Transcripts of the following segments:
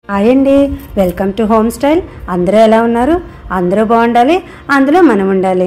hi అండి welcome to home style అందరూ ఎలా ఉన్నారు అందరూ బాగుండాలి అందులో మనం ఉండాలి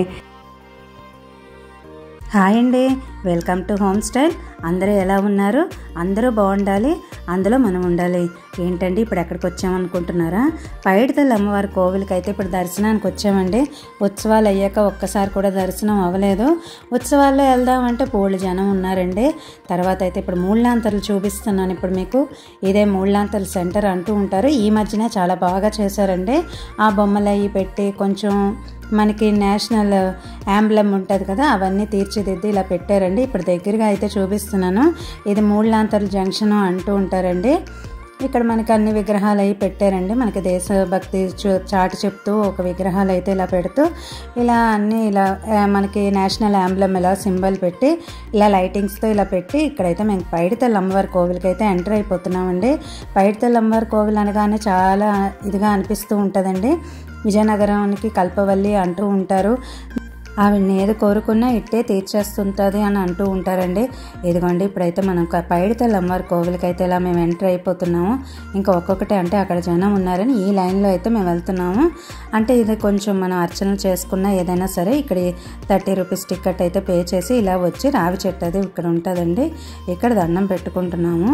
హాయ్ అండి వెల్కమ్ టు హోమ్ స్టైల్ అందరూ ఎలా ఉన్నారు అందరూ బాగుండాలి అందులో మనం ఉండాలి ఏంటండి ఇప్పుడు ఎక్కడికి వచ్చామనుకుంటున్నారా పైడితల్లి అమ్మవారి కోవిలకి అయితే ఇప్పుడు దర్శనానికి వచ్చామండి ఉత్సవాలు అయ్యాక ఒక్కసారి కూడా దర్శనం అవ్వలేదు ఉత్సవాల్లో వెళ్దామంటే పోళ్ళు జనం ఉన్నారండి తర్వాత అయితే ఇప్పుడు మూళ్ళాంతర్లు చూపిస్తున్నాను ఇప్పుడు మీకు ఇదే మూళ్ళాంతర్ల సెంటర్ అంటూ ఉంటారు ఈ మధ్యనే చాలా బాగా చేశారండి ఆ బొమ్మలు అవి పెట్టి కొంచెం మనకి నేషనల్ యాంబ్లమ్ ఉంటుంది కదా అవన్నీ తీర్చిదిద్ది ఇలా పెట్టారండి ఇప్పుడు దగ్గరగా అయితే చూపిస్తున్నాను ఇది మూడులాంతర్ల జంక్షన్ అంటూ ఉంటారండి ఇక్కడ మనకి అన్ని విగ్రహాలు అవి పెట్టారండి మనకి దేశభక్తి చూ- చాటి చెప్తూ ఒక విగ్రహాలు అయితే ఇలా పెడుతూ ఇలా అన్ని ఇలా ఆ, మనకి నేషనల్ యాంబ్లమ్ ఇలా సింబల్ పెట్టి ఇలా లైటింగ్స్తో ఇలా పెట్టి ఇక్కడైతే మేము పైడితల్లి అమ్మవారి కోవిలకి అయితే ఎంటర్ అయిపోతున్నామండి పైడితల్లి అమ్మవారి కోవిల్ అనగానే చాలా ఇదిగా అనిపిస్తూ ఉంటుందండి విజయనగరానికి కల్పవల్లి అంటూ ఉంటారు ఆవిడని ఏది కోరుకున్నా ఇట్టే తీర్చేస్తుంటుంది అని అంటూ ఉంటారండి ఇదిగోండి ఇప్పుడైతే మనం క- పైడితల్లి అమ్మవారి కోవిలకి అయితే ఇలా మేము ఎంటర్ అయిపోతున్నాము ఇంకా ఒక్కొక్కటి అంటే అక్కడ జనం ఉన్నారని ఈ లైన్లో అయితే మేము వెళ్తున్నాము అంటే ఇది కొంచెం మనం అర్చనలు చేసుకున్నా ఏదైనా సరే ఇక్కడ థర్టీ రూపీస్ టికెట్ అయితే పే చేసి ఇలా వచ్చి రావి చెట్టు అది ఇక్కడ ఉంటుందండి ఇక్కడ దండం పెట్టుకుంటున్నాము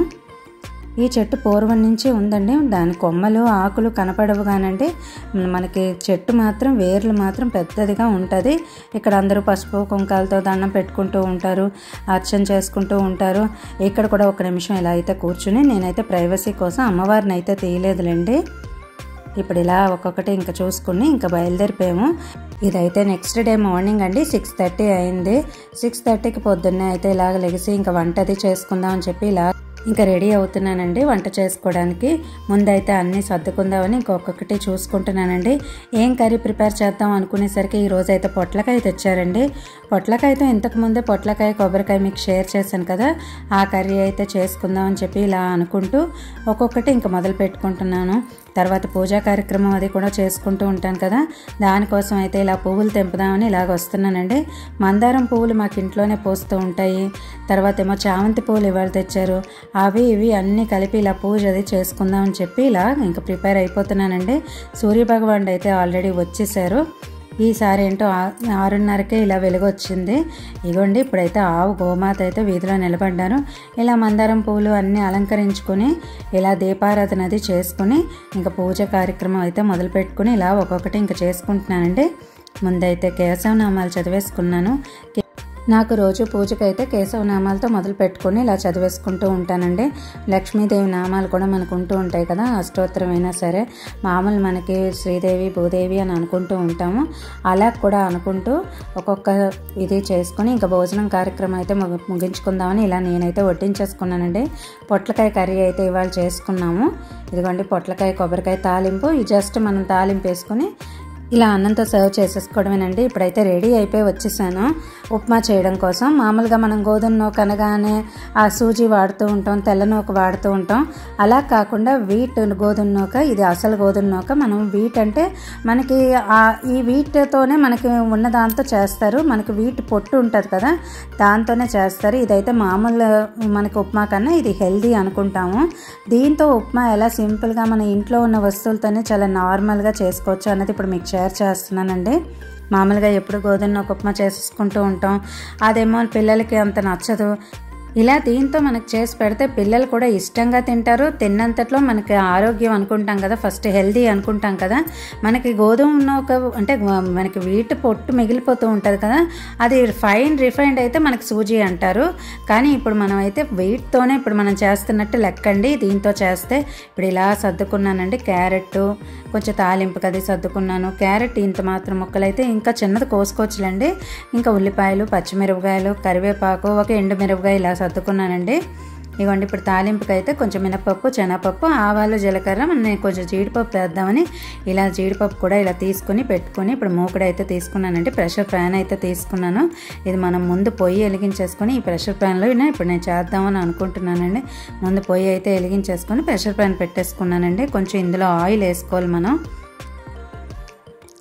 ఈ చెట్టు పూర్వం నుంచి ఉందండి దాని కొమ్మలు ఆకులు కనపడవు కానండి మనకి చెట్టు మాత్రం వేర్లు మాత్రం పెద్దదిగా ఉంటుంది ఇక్కడ అందరూ పసుపు కుంకాలతో దండం పెట్టుకుంటూ ఉంటారు అర్చన చేసుకుంటూ ఉంటారు ఇక్కడ కూడా ఒక నిమిషం ఇలా అయితే కూర్చుని నేనైతే ప్రైవసీ కోసం అమ్మవారిని అయితే తీయలేదులేండి ఇప్పుడు ఇలా ఒక్కొక్కటి ఇంకా చూసుకుని ఇంకా బయలుదేరిపోయాము ఇదైతే నెక్స్ట్ డే మార్నింగ్ అండి సిక్స్ థర్టీ అయింది సిక్స్ థర్టీకి పొద్దున్నే అయితే ఇలాగ లెగిసి ఇంకా వంట అది చేసుకుందాం అని చెప్పి ఇలా ఇంకా రెడీ అవుతున్నానండి వంట చేసుకోవడానికి ముందైతే అన్నీ సర్దుకుందామని ఇంకొకటి చూసుకుంటున్నానండి ఏం కర్రీ ప్రిపేర్ చేద్దాం అనుకునేసరికి ఈ రోజు అయితే పొట్లకాయ తెచ్చారండి పొట్లకాయతో ఇంతకు ముందే పొట్లకాయ కొబ్బరికాయ మీకు షేర్ చేశాను కదా ఆ కర్రీ అయితే చేసుకుందాం అని చెప్పి ఇలా అనుకుంటూ ఒక్కొక్కటి ఇంకా మొదలు పెట్టుకుంటున్నాను తర్వాత పూజా కార్యక్రమం అది కూడా చేసుకుంటూ ఉంటాను కదా దానికోసం అయితే ఇలా పువ్వులు తెంపుదామని ఇలాగ వస్తున్నానండి మందారం పువ్వులు మాకు ఇంట్లోనే పోస్తూ ఉంటాయి తర్వాత ఏమో చామంతి పువ్వులు ఇవాళ తెచ్చారు అవి ఇవి అన్నీ కలిపి ఇలా పూజ అది చేసుకుందాం అని చెప్పి ఇలా ఇంకా ప్రిపేర్ అయిపోతున్నానండి సూర్యభగవానుడు అయితే ఆల్రెడీ వచ్చేసారు ఈసారి ఏంటో ఆ- ఆరున్నరకే ఇలా వెలుగు వచ్చింది ఇగోండి ఇప్పుడైతే ఆవు గోమాత అయితే వీధిలో నిలబడ్డాను ఇలా మందారం పువ్వులు అన్నీ అలంకరించుకొని ఇలా దీపారాధన అది చేసుకుని ఇంకా పూజ కార్యక్రమం అయితే మొదలు పెట్టుకుని ఇలా ఒక్కొక్కటి ఇంకా చేసుకుంటున్నానండి ముందైతే కేశవనామాలు చదివేసుకున్నాను కే- నాకు రోజు పూజకైతే కేశవ నామాలతో మొదలు పెట్టుకొని ఇలా చదివేసుకుంటూ ఉంటానండి లక్ష్మీదేవి నామాలు కూడా మనకు ఉంటూ ఉంటాయి కదా అష్టోత్తరం అయినా సరే మామూలు మనకి శ్రీదేవి భూదేవి అని అనుకుంటూ ఉంటాము అలా కూడా అనుకుంటూ ఒక్కొక్క ఇది చేసుకొని ఇంకా భోజనం కార్యక్రమం అయితే ముగి- ముగించుకుందామని ఇలా నేనైతే వడ్డించేసుకున్నానండి పొట్లకాయ కర్రీ అయితే ఇవాళ చేసుకున్నాము ఇదిగోండి పొట్లకాయ కొబ్బరికాయ తాలింపు ఈ జస్ట్ మనం తాలింపు వేసుకొని ఇలా అన్నంతో సర్వ్ చేసేసుకోవడమేనండి ఇప్పుడైతే రెడీ అయిపోయి వచ్చేసాను ఉప్మా చేయడం కోసం మామూలుగా మనం గోధుమ నూక అనగానే ఆ సూజీ వాడుతూ ఉంటాం తెల్ల నూక వాడుతూ ఉంటాం అలా కాకుండా వీట్ గోధుమ నూక ఇది అసలు గోధుమ నూక మనం వీట్ అంటే మనకి ఆ ఈ వీటితోనే మనకి ఉన్న దాంతో చేస్తారు మనకి వీట్ పొట్టు ఉంటుంది కదా దాంతోనే చేస్తారు ఇదైతే మామూలు మనకి ఉప్మా కన్నా ఇది హెల్దీ అనుకుంటాము దీంతో ఉప్మా ఎలా సింపుల్గా మన ఇంట్లో ఉన్న వస్తువులతోనే చాలా నార్మల్గా చేసుకోవచ్చు అన్నది ఇప్పుడు మీకు షేర్ చేస్తున్నానండి మామూలుగా ఎప్పుడు గోధుమ నూక ఉప్మా చేసుకుంటూ ఉంటాం అదేమో పిల్లలకి అంత నచ్చదు ఇలా దీంతో మనకు చేసి పెడితే పిల్లలు కూడా ఇష్టంగా తింటారు తిన్నంతట్లో మనకి ఆరోగ్యం అనుకుంటాం కదా ఫస్ట్ హెల్దీ అనుకుంటాం కదా మనకి గోధుమ నూక అంటే మనకి వీటి పొట్టు మిగిలిపోతూ ఉంటుంది కదా అది ఫైన్ రిఫైన్డ్ అయితే మనకి సూజీ అంటారు కానీ ఇప్పుడు మనం అయితే వీటితోనే ఇప్పుడు మనం చేస్తున్నట్టు లెక్కండి దీంతో చేస్తే ఇప్పుడు ఇలా సర్దుకున్నానండి క్యారెట్ కొంచెం తాలింపు కది సర్దుకున్నాను క్యారెట్ ఇంత మాత్రం ముక్కలైతే ఇంకా చిన్నది కోసుకోవచ్చులేండి ఇంకా ఉల్లిపాయలు పచ్చిమిరపకాయలు కరివేపాకు ఒక ఎండు మిరపకాయ ఇలా సర్దుకున్నానండి ఇవ్వండి ఇప్పుడు తాలింపుకి అయితే కొంచెం మినపప్పు శనగపప్పు ఆవాలు జీలకర్ర నేను కొంచెం జీడిపప్పు వేద్దామని ఇలా జీడిపప్పు కూడా ఇలా తీసుకుని పెట్టుకొని ఇప్పుడు మూకుడు అయితే తీసుకున్నానండి ప్రెషర్ ప్యాన్ అయితే తీసుకున్నాను ఇది మనం ముందు పొయ్యి వెలిగించేసుకొని ఈ ప్రెషర్ ప్యాన్లో ఇప్పుడు నేను చేద్దామని అనుకుంటున్నానండి ముందు పొయ్యి అయితే వెలిగించేసుకొని ప్రెషర్ ప్యాన్ పెట్టేసుకున్నానండి కొంచెం ఇందులో ఆయిల్ వేసుకోవాలి మనం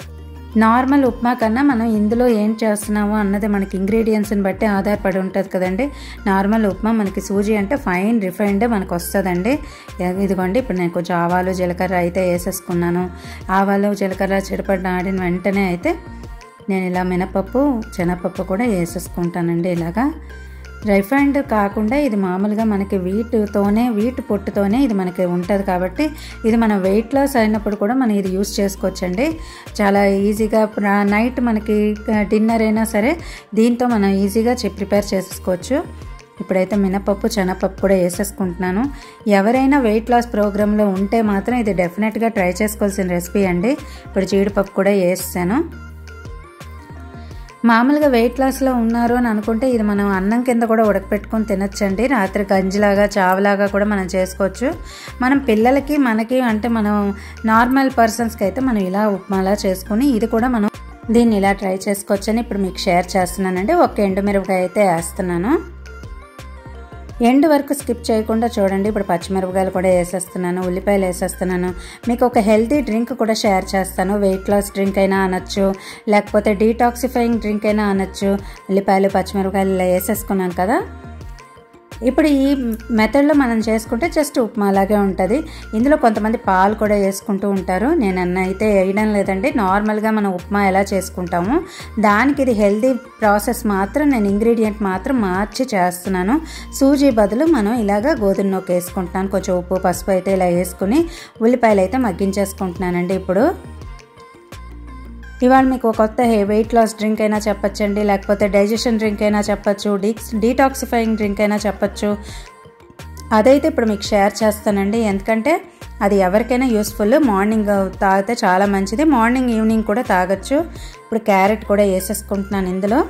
నార్మల్ ఉప్మా కన్నా మనం ఇందులో ఏం చేస్తున్నామో అన్నది మనకి ఇంగ్రీడియంట్స్ని బట్టి ఆధారపడి ఉంటుంది కదండి నార్మల్ ఉప్మా మనకి సూజీ అంటే ఫైన్ రిఫైన్డ్ మనకు వస్తుందండి ఇదిగోండి ఇప్పుడు నేను కొంచెం ఆవాలు జీలకర్ర అయితే వేసేసుకున్నాను ఆవాలు జీలకర్ర చిరపడిన ఆడిన వెంటనే అయితే నేను ఇలా మినపప్పు శనగపప్పు కూడా వేసేసుకుంటానండి ఇలాగా రిఫైండ్ కాకుండా ఇది మామూలుగా మనకి వీటితోనే వీటి పొట్టుతోనే ఇది మనకి ఉంటుంది కాబట్టి ఇది మనం వెయిట్ లాస్ అయినప్పుడు కూడా మనం ఇది యూస్ చేసుకోవచ్చండి చాలా ఈజీగా నైట్ మనకి డిన్నర్ అయినా సరే దీంతో మనం ఈజీగా ప్రిపేర్ చేసుకోవచ్చు ఇప్పుడైతే మినపప్పు శనగపప్పు కూడా వేసేసుకుంటున్నాను ఎవరైనా వెయిట్ లాస్ ప్రోగ్రాంలో ఉంటే మాత్రం ఇది డెఫినెట్గా ట్రై చేసుకోవాల్సిన రెసిపీ అండి ఇప్పుడు జీడిపప్పు కూడా వేసాను మామూలుగా వెయిట్ లాస్లో ఉన్నారు అని అనుకుంటే ఇది మనం అన్నం కింద కూడా ఉడకపెట్టుకొని తినొచ్చండి రాత్రి గంజిలాగా చావలాగా కూడా మనం చేసుకోవచ్చు మనం పిల్లలకి మనకి అంటే మనం నార్మల్ పర్సన్స్కి అయితే మనం ఇలా ఉప్మాలా చేసుకుని ఇది కూడా మనం దీన్ని ఇలా ట్రై చేసుకోవచ్చని ఇప్పుడు మీకు షేర్ చేస్తున్నానండి ఒక ఎండుమిరపకాయ అయితే వేస్తున్నాను ఎండ్ వరకు స్కిప్ చేయకుండా చూడండి ఇప్పుడు పచ్చిమిరపకాయలు కూడా వేసేస్తున్నాను ఉల్లిపాయలు వేసేస్తున్నాను మీకు ఒక హెల్తీ డ్రింక్ కూడా షేర్ చేస్తాను వెయిట్ లాస్ డ్రింక్ అయినా అనొచ్చు లేకపోతే డీటాక్సిఫైయింగ్ డ్రింక్ అయినా అనొచ్చు ఉల్లిపాయలు పచ్చిమిరపకాయలు ఇలా వేసేసుకున్నాను కదా ఇప్పుడు ఈ మెథడ్లో మనం చేసుకుంటే జస్ట్ ఉప్మా అలాగే ఉంటుంది ఇందులో కొంతమంది పాలు కూడా వేసుకుంటూ ఉంటారు నేను అన్న అయితే వేయడం లేదండి నార్మల్గా మనం ఉప్మా ఎలా చేసుకుంటాము దానికి ఇది హెల్తీ ప్రాసెస్ మాత్రం నేను ఇంగ్రీడియంట్ మాత్రం మార్చి చేస్తున్నాను సూజీ బదులు మనం ఇలాగ గోధుమ నూక వేసుకుంటున్నాను కొంచెం ఉప్పు పసుపు అయితే ఇలా వేసుకుని ఉల్లిపాయలు అయితే మగ్గించేసుకుంటున్నానండి ఇప్పుడు ఇవాళ మీకు కొత్త వెయిట్ లాస్ డ్రింక్ అయినా చెప్పచ్చండి లేకపోతే డైజెషన్ డ్రింక్ అయినా చెప్పచ్చు డీ డీటాక్సిఫైయింగ్ డ్రింక్ అయినా చెప్పచ్చు అదైతే ఇప్పుడు మీకు షేర్ చేస్తానండి ఎందుకంటే అది ఎవరికైనా యూస్ఫుల్ మార్నింగ్ తాగితే చాలా మంచిది మార్నింగ్ ఈవినింగ్ కూడా తాగొచ్చు ఇప్పుడు క్యారెట్ కూడా వేసేసుకుంటున్నాను ఇందులో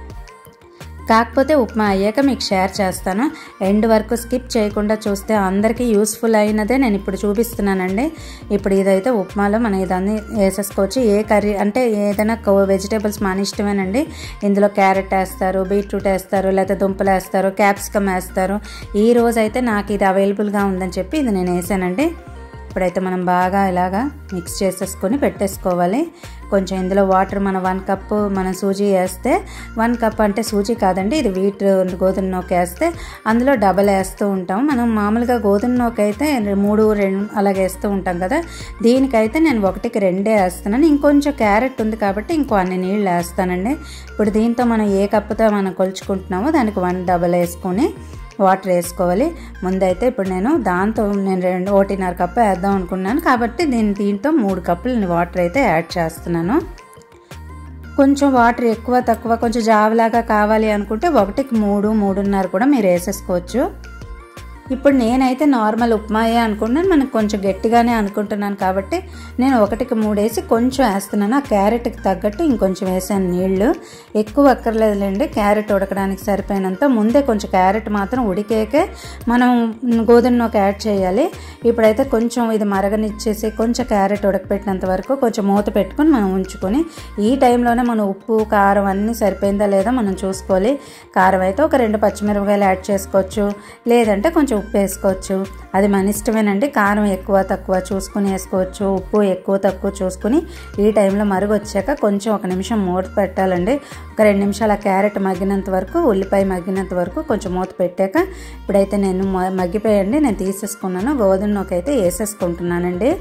కాకపోతే ఉప్మా అయ్యాక మీకు షేర్ చేస్తాను ఎండ్ వరకు స్కిప్ చేయకుండా చూస్తే అందరికీ యూస్ఫుల్ అయినదే నేను ఇప్పుడు చూపిస్తున్నానండి ఇప్పుడు ఇదైతే ఉప్మాలో మనం ఇదన్నీ వేసేసుకోవచ్చు ఏ కర్రీ అంటే ఏదైనా వెజిటేబుల్స్ మన ఇష్టమేనండి ఇందులో క్యారెట్ వేస్తారు బీట్రూట్ వేస్తారు లేకపోతే దుంపలు వేస్తారు క్యాప్సికమ్ వేస్తారు ఈ రోజు అయితే నాకు ఇది అవైలబుల్గా ఉందని చెప్పి ఇది నేను వేసానండి ఇప్పుడైతే మనం బాగా ఇలాగా మిక్స్ చేసేసుకొని పెట్టేసుకోవాలి కొంచెం ఇందులో వాటర్ మన వన్ కప్ మనం సూజీ వేస్తే వన్ కప్ అంటే సూజీ కాదండి ఇది వీట్ గోధుమ నూక వేస్తే అందులో డబల్ వేస్తూ ఉంటాం మనం మామూలుగా గోధుమ నూక అయితే మూడు రెండు అలాగే వేస్తూ ఉంటాం కదా దీనికైతే నేను ఒకటికి రెండే వేస్తున్నాను ఇంకొంచెం క్యారెట్ ఉంది కాబట్టి ఇంకో అన్ని నీళ్ళు వేస్తానండి ఇప్పుడు దీంతో మనం ఏ కప్పుతో మనం కొలుచుకుంటున్నామో దానికి వన్ డబల్ వేసుకొని వాటర్ వేసుకోవాలి ముందైతే ఇప్పుడు నేను దాంతో నేను రెండు ఒకటిన్నర కప్పు వేద్దాం అనుకున్నాను కాబట్టి నేను దీంతో మూడు కప్పులు వాటర్ అయితే యాడ్ చేస్తున్నాను కొంచెం వాటర్ ఎక్కువ తక్కువ కొంచెం జావలాగా కావాలి అనుకుంటే ఒకటికి మూడు మూడున్నర కూడా మీరు వేసేసుకోవచ్చు ఇప్పుడు నేనైతే నార్మల్ ఉప్మాయే అనుకున్నాను మనకు కొంచెం గట్టిగానే అనుకుంటున్నాను కాబట్టి నేను ఒకటికి మూడేసి కొంచెం వేస్తున్నాను ఆ క్యారెట్కి తగ్గట్టు ఇంకొంచెం వేసాను నీళ్లు ఎక్కువ అక్కర్లేదులేండి క్యారెట్ ఉడకడానికి సరిపోయినంత ముందే కొంచెం క్యారెట్ మాత్రం ఉడికేకే మనం గోధుమ నూక యాడ్ చేయాలి ఇప్పుడైతే కొంచెం ఇది మరగనిచ్చేసి కొంచెం క్యారెట్ ఉడకపెట్టినంత వరకు కొంచెం మూత పెట్టుకొని మనం ఉంచుకొని ఈ టైంలోనే మనం ఉప్పు కారం అన్నీ సరిపోయిందా లేదా మనం చూసుకోవాలి కారం అయితే ఒక రెండు పచ్చిమిరపకాయలు యాడ్ చేసుకోవచ్చు లేదంటే కొంచెం ఉప్పు వేసుకోవచ్చు అది మన ఇష్టమేనండి కారం ఎక్కువ తక్కువ చూసుకుని వేసుకోవచ్చు ఉప్పు ఎక్కువ తక్కువ చూసుకుని ఈ టైంలో మరుగు వచ్చాక కొంచెం ఒక నిమిషం మూత పెట్టాలండి ఒక రెండు నిమిషాలు ఆ క్యారెట్ మగ్గినంత వరకు ఉల్లిపాయ మగ్గినంత వరకు కొంచెం మూత పెట్టాక ఇప్పుడైతే నేను మగ్గిపోయండి నేను తీసేసుకున్నాను గోధుమ నూక అయితే వేసేసుకుంటున్నానండి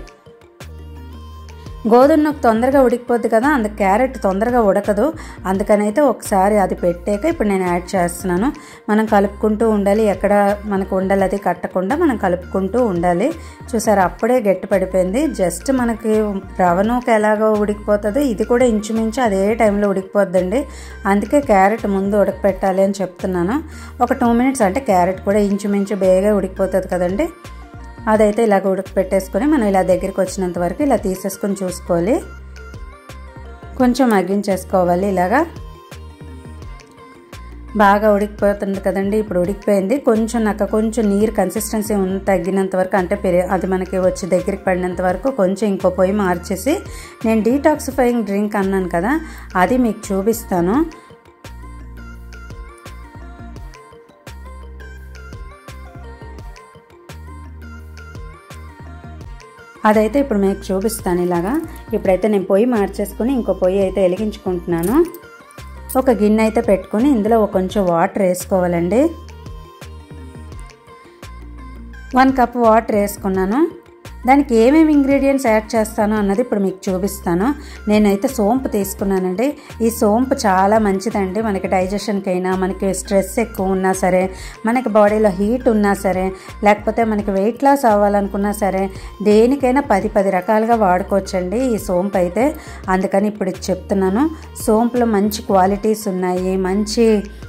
గోధుమ నూక తొందరగా ఉడికిపోద్ది కదా అందుకు క్యారెట్ తొందరగా ఉడకదు అందుకనైతే ఒకసారి అది పెట్టాక ఇప్పుడు నేను యాడ్ చేస్తున్నాను మనం కలుపుకుంటూ ఉండాలి ఎక్కడ మనకు ఉండాలి అది కట్టకుండా మనం కలుపుకుంటూ ఉండాలి చూసారు అప్పుడే గట్టి పడిపోయింది జస్ట్ మనకి రవ నూక ఎలాగో ఉడికిపోతుందో ఇది కూడా ఇంచుమించు అదే టైంలో ఉడికిపోద్దండి అందుకే క్యారెట్ ముందు ఉడకపెట్టాలి అని చెప్తున్నాను ఒక టూ మినిట్స్ అంటే క్యారెట్ కూడా ఇంచుమించు బేగా ఉడికిపోతుంది కదండి అదైతే ఇలాగ ఉడకపెట్టేసుకొని మనం ఇలా దగ్గరికి వచ్చినంత వరకు ఇలా తీసేసుకొని చూసుకోవాలి కొంచెం మగ్గించేసుకోవాలి ఇలాగా బాగా ఉడికిపోతుంది కదండి ఇప్పుడు ఉడికిపోయింది కొంచెం నాకు కొంచెం నీరు కన్సిస్టెన్సీ తగ్గినంత వరకు అంటే పెరి అది మనకి వచ్చి దగ్గరికి పడినంత వరకు కొంచెం ఇంకో పొయ్యి మార్చేసి నేను డీటాక్సిఫైయింగ్ డ్రింక్ అన్నాను కదా అది మీకు చూపిస్తాను అదైతే ఇప్పుడు మీకు చూపిస్తాను ఇలాగా ఇప్పుడైతే నేను పొయ్యి మార్చేసుకుని ఇంకో పొయ్యి అయితే వెలిగించుకుంటున్నాను ఒక గిన్నె అయితే పెట్టుకొని ఇందులో ఒక కొంచెం వాటర్ వేసుకోవాలండి వన్ కప్ వాటర్ వేసుకున్నాను దానికి ఏమేమి ఇంగ్రీడియంట్స్ యాడ్ చేస్తాను అన్నది ఇప్పుడు మీకు చూపిస్తాను నేనైతే సోంపు తీసుకున్నానండి ఈ సోంపు చాలా మంచిదండి మనకి డైజెషన్కి అయినా మనకి స్ట్రెస్ ఎక్కువ ఉన్నా సరే మనకి బాడీలో హీట్ ఉన్నా సరే లేకపోతే మనకి వెయిట్ లాస్ అవ్వాలనుకున్నా సరే దేనికైనా పది పది రకాలుగా వాడుకోవచ్చండి ఈ సోంపు అయితే అందుకని ఇప్పుడు ఇది చెప్తున్నాను సోంపులో మంచి క్వాలిటీస్ ఉన్నాయి మంచి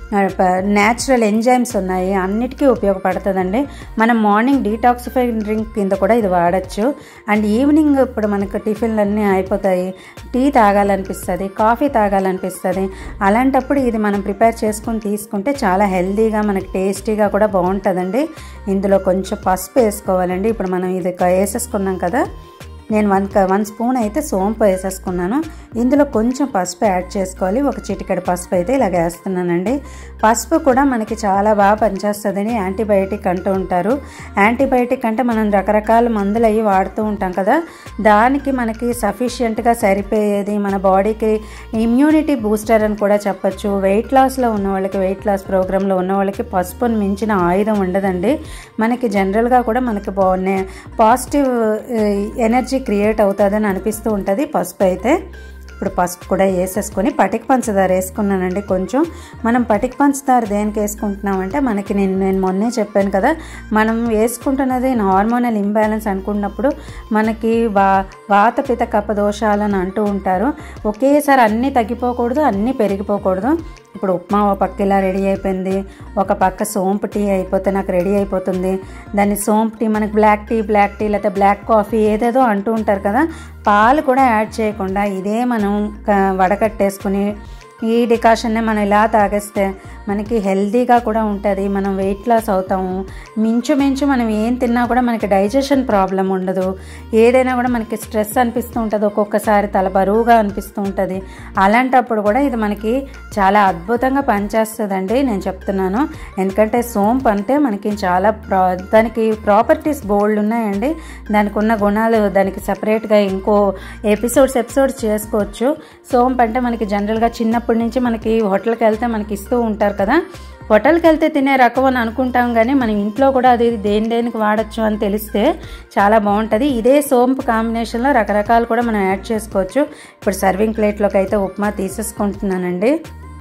న్యాచురల్ ఎంజైమ్స్ ఉన్నాయి అన్నిటికీ ఉపయోగపడుతుందండి మనం మార్నింగ్ డీటాక్సిఫై డ్రింక్ కింద కూడా ఇది వాడచ్చు అండ్ ఈవినింగ్ ఇప్పుడు మనకు టిఫిన్లు అన్నీ అయిపోతాయి టీ తాగాలనిపిస్తుంది కాఫీ తాగాలనిపిస్తుంది అలాంటప్పుడు ఇది మనం ప్రిపేర్ చేసుకుని తీసుకుంటే చాలా హెల్తీగా మనకి టేస్టీగా కూడా బాగుంటుందండి ఇందులో కొంచెం పసుపు వేసుకోవాలండి ఇప్పుడు మనం ఇది వేసేసుకున్నాం కదా నేను వన్ వన్ స్పూన్ అయితే సోంపు వేసేసుకున్నాను ఇందులో కొంచెం పసుపు యాడ్ చేసుకోవాలి ఒక చిటికెడు పసుపు అయితే ఇలాగ వేస్తున్నానండి పసుపు కూడా మనకి చాలా బాగా పనిచేస్తుందని యాంటీబయాటిక్ అంటూ ఉంటారు యాంటీబయాటిక్ అంటే మనం రకరకాల మందులు అవి వాడుతూ ఉంటాం కదా దానికి మనకి సఫిషియెంట్గా సరిపోయేది మన బాడీకి ఇమ్యూనిటీ బూస్టర్ అని కూడా చెప్పచ్చు వెయిట్ లాస్లో ఉన్న వాళ్ళకి వెయిట్ లాస్ ప్రోగ్రాంలో ఉన్న వాళ్ళకి పసుపును మించిన ఆయుధం ఉండదండి మనకి జనరల్గా కూడా మనకి బాగున్నాయి పాజిటివ్ ఎనర్జీ క్రియేట్ అవుతుందని అనిపిస్తూ ఉంటుంది పసుపు అయితే ఇప్పుడు పసుపు కూడా వేసేసుకొని పటిక పంచదార వేసుకున్నానండి కొంచెం మనం పటిక పంచదార దేనికి వేసుకుంటున్నామంటే మనకి నేను నేను మొన్నే చెప్పాను కదా మనం వేసుకుంటున్నది హార్మోనల్ ఇంబ్యాలెన్స్ అనుకున్నప్పుడు మనకి వా వాత పిత కప దోషాలని అంటూ ఉంటారు ఒకేసారి అన్నీ తగ్గిపోకూడదు అన్నీ పెరిగిపోకూడదు ఇప్పుడు ఉప్మా ఒక పక్క ఇలా రెడీ అయిపోయింది ఒక పక్క సోంపు టీ అయిపోతే నాకు రెడీ అయిపోతుంది దాన్ని సోంపు టీ మనకి బ్లాక్ టీ బ్లాక్ టీ లేకపోతే బ్లాక్ కాఫీ ఏదేదో అంటూ ఉంటారు కదా పాలు కూడా యాడ్ చేయకుండా ఇదే మనం వడకట్టేసుకుని ఈ డికాషన్నే మనం ఇలా తాగేస్తే మనకి హెల్తీగా కూడా ఉంటుంది మనం వెయిట్ లాస్ అవుతాము మించు మించు మనం ఏం తిన్నా కూడా మనకి డైజెషన్ ప్రాబ్లం ఉండదు ఏదైనా కూడా మనకి స్ట్రెస్ అనిపిస్తూ ఉంటుంది ఒక్కొక్కసారి తల బరువుగా అనిపిస్తూ ఉంటుంది అలాంటప్పుడు కూడా ఇది మనకి చాలా అద్భుతంగా పనిచేస్తుందండి నేను చెప్తున్నాను ఎందుకంటే సోంపు అంటే మనకి చాలా ప్రా దానికి ప్రాపర్టీస్ బోల్డ్ ఉన్నాయండి దానికి ఉన్న గుణాలు దానికి సపరేట్గా ఇంకో ఎపిసోడ్స్ ఎపిసోడ్స్ చేసుకోవచ్చు సోంపు అంటే మనకి జనరల్గా చిన్నప్పటి నుంచి మనకి హోటల్కి వెళ్తే మనకి ఇస్తూ ఉంటారు కదా హోటల్కి వెళ్తే తినే రకం అని అనుకుంటాం కానీ మనం ఇంట్లో కూడా అది దేని దేనికి వాడచ్చు అని తెలిస్తే చాలా బాగుంటుంది ఇదే సోంపు కాంబినేషన్లో రకరకాలు కూడా మనం యాడ్ చేసుకోవచ్చు ఇప్పుడు సర్వింగ్ ప్లేట్లోకి అయితే ఉప్మా తీసేసుకుంటున్నానండి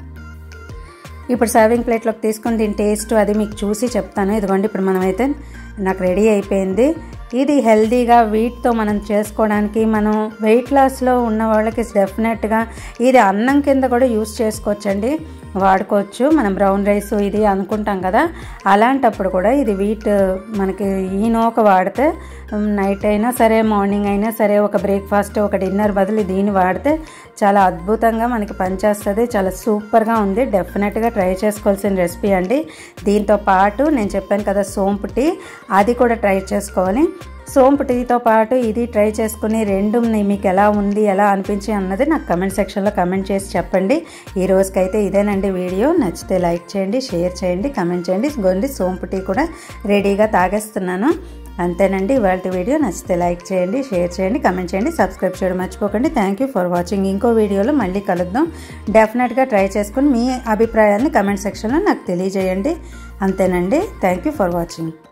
ఇప్పుడు సర్వింగ్ ప్లేట్లోకి తీసుకొని దీని టేస్ట్ అది మీకు చూసి చెప్తాను ఇదిగోండి ఇప్పుడు మనమైతే నాకు రెడీ అయిపోయింది ఇది హెల్తీగా వీటితో మనం చేసుకోవడానికి మనం వెయిట్ లాస్లో ఉన్న వాళ్ళకి డెఫినెట్గా ఇది అన్నం కింద కూడా యూస్ చేసుకోవచ్చండి వాడుకోవచ్చు మనం బ్రౌన్ రైస్ ఇది అనుకుంటాం కదా అలాంటప్పుడు కూడా ఇది వీట్ మనకి ఈ నూక వాడితే నైట్ అయినా సరే మార్నింగ్ అయినా సరే ఒక బ్రేక్ఫాస్ట్ ఒక డిన్నర్ బదులు దీన్ని వాడితే చాలా అద్భుతంగా మనకి పనిచేస్తుంది చాలా సూపర్గా ఉంది డెఫినెట్గా ట్రై చేసుకోవాల్సిన రెసిపీ అండి దీంతో పాటు నేను చెప్పాను కదా సోంపు టీ అది కూడా ట్రై చేసుకోవాలి సోంపు టీతో పాటు ఇది ట్రై చేసుకుని రెండు మీకు ఎలా ఉంది ఎలా అనిపించి అన్నది నాకు కమెంట్ సెక్షన్లో కమెంట్ చేసి చెప్పండి ఈ రోజుకైతే ఇదేనండి వీడియో నచ్చితే లైక్ చేయండి షేర్ చేయండి కమెంట్ చేయండి గొండి సోంపు టీ కూడా రెడీగా తాగేస్తున్నాను అంతేనండి ఇవాళ వీడియో నచ్చితే లైక్ చేయండి షేర్ చేయండి కమెంట్ చేయండి సబ్స్క్రైబ్ చేయడం మర్చిపోకండి థ్యాంక్ యూ ఫర్ వాచింగ్ ఇంకో వీడియోలో మళ్ళీ కలుద్దాం డెఫినెట్గా ట్రై చేసుకుని మీ అభిప్రాయాన్ని కమెంట్ సెక్షన్లో నాకు తెలియజేయండి అంతేనండి థ్యాంక్ యూ ఫర్ వాచింగ్